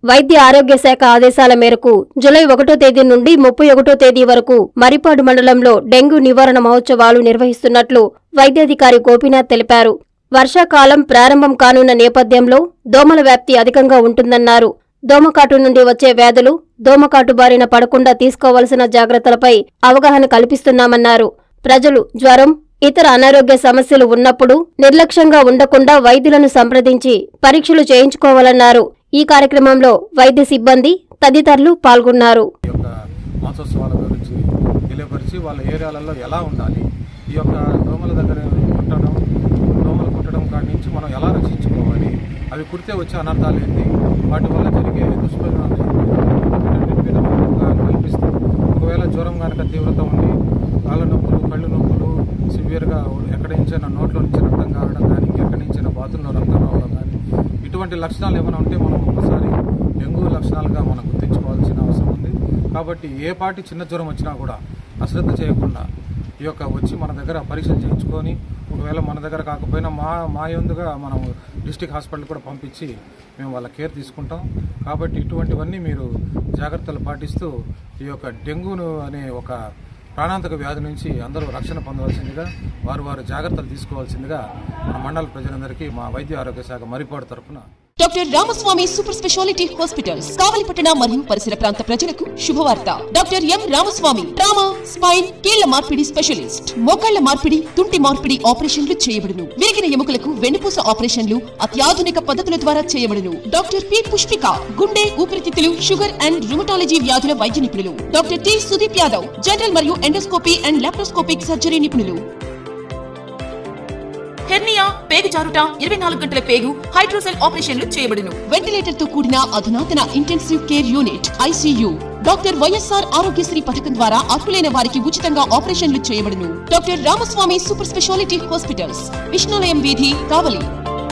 వైద్య ఆరోగ్య శాఖ ఆదేశాల మేరకు జులై ఒకటో తేదీ నుండి ముప్పై ఒకటో తేదీ వరకు మరిపాడు మండలంలో డెంగ్యూ నివారణ మహోత్సవాలు నిర్వహిస్తున్నట్లు వైద్యాధికారి గోపీనాథ్ తెలిపారు వర్షాకాలం ప్రారంభం కానున్న నేపథ్యంలో దోమల వ్యాప్తి అధికంగా ఉంటుందన్నారు దోమకాటు నుండి వచ్చే వ్యాధులు దోమకాటు బారిన పడకుండా తీసుకోవలసిన జాగ్రత్తలపై అవగాహన కల్పిస్తున్నామన్నారు ప్రజలు జ్వరం ఇతర అనారోగ్య సమస్యలు ఉన్నప్పుడు నిర్లక్ష్యంగా ఉండకుండా వైద్యులను సంప్రదించి పరీక్షలు చేయించుకోవాలన్నారు ఈ కార్యక్రమంలో వైద్య సిబ్బంది తదితరులు పాల్గొన్నారు ఈ యొక్క మాసోత్సవాల గురించి తెలియపరిచి వాళ్ళ ఏరియాలలో ఎలా ఉండాలి ఈ యొక్క దోమల దగ్గర కుట్టడం దోమలు కుట్టడం కాడి నుంచి మనం ఎలా రక్షించుకోవాలి అవి కుడితే వచ్చే అనర్థాలు ఏంటి వాటి వల్ల జరిగే దుష్పరిణామాలు ఏంటి? వీటన్నిటి మీద మనం అవగాహన కల్పిస్తూ ఒకవేళ జ్వరం కనుక తీవ్రత ఉండి కాళ్ళ నొప్పులు కళ్ళు నొప్పులు సివియర్గా ఎక్కడి నుంచైనా నోట్లో నుంచి రక్తం కావడం కానీ ఎక్కడి నుంచైనా బాత్రూంలో రక్తం రావడం కానీ ఇటువంటి లక్షణాలు ఏమైనా ఉంటే మనం ఒకసారి డెంగ్యూ లక్షణాలుగా మనం గుర్తించుకోవాల్సిన అవసరం ఉంది కాబట్టి ఏ పాటి చిన్న జ్వరం వచ్చినా కూడా అశ్రద్ధ చేయకుండా ఈ యొక్క వచ్చి మన దగ్గర పరీక్షలు చేయించుకొని ఒకవేళ మన దగ్గర కాకపోయినా మా మా యందుగా మనం డిస్టిక్ హాస్పిటల్ కూడా పంపించి మేము వాళ్ళ కేర్ తీసుకుంటాం కాబట్టి ఇటువంటివన్నీ మీరు జాగ్రత్తలు పాటిస్తూ ఈ యొక్క డెంగ్యూను అనే ఒక ప్రాణాంతక వ్యాధి నుంచి అందరూ రక్షణ పొందవలసిందిగా వారు వారు జాగ్రత్తలు తీసుకోవాల్సిందిగా మన మండల ప్రజలందరికీ మా వైద్య ఆరోగ్య శాఖ మరిపాడు తరఫున doctor Ramaswamy super speciality hospitals కావలిపట్టణ మరియు పరిసర ప్రాంత ప్రజలకు శుభవార్త doctor M Ramaswamy trauma spine కీళ్ల మార్పిడి స్పెషలిస్ట్ మోకాళ్ల మార్పిడి తుంటి మార్పిడి ఆపరేషన్లు చేయబడును విరిగిన ఎముకలకు వెన్నుపూస ఆపరేషన్లు అత్యాధునిక పద్ధతుల ద్వారా చేయబడును డాక్టర్ పి పుష్పిక గుండె ఊపిరితిత్తులు షుగర్ అండ్ రుమటాలజీ వ్యాధుల వైద్య నిపుణులు doctor T Sudeep Yadav general మరియు ఎండోస్కోపీ అండ్ లాప్రోస్కోపిక్ సర్జరీ నిపుణులు హెర్నియా పేగు జారుట ఇరవై నాలుగు గంటల పేగు హైడ్రోసెల్ ఆపరేషన్లు చేయబడును వెంటిలేటర్ తో కూడిన అధునాతన intensive care unit ICU doctor YSR Aarogyasri పథకం ద్వారా అర్హులైన వారికి ఉచితంగా ఆపరేషన్లు చేయబడును doctor Ramaswamy super speciality hospitals Vishnulayam వీధి కావలి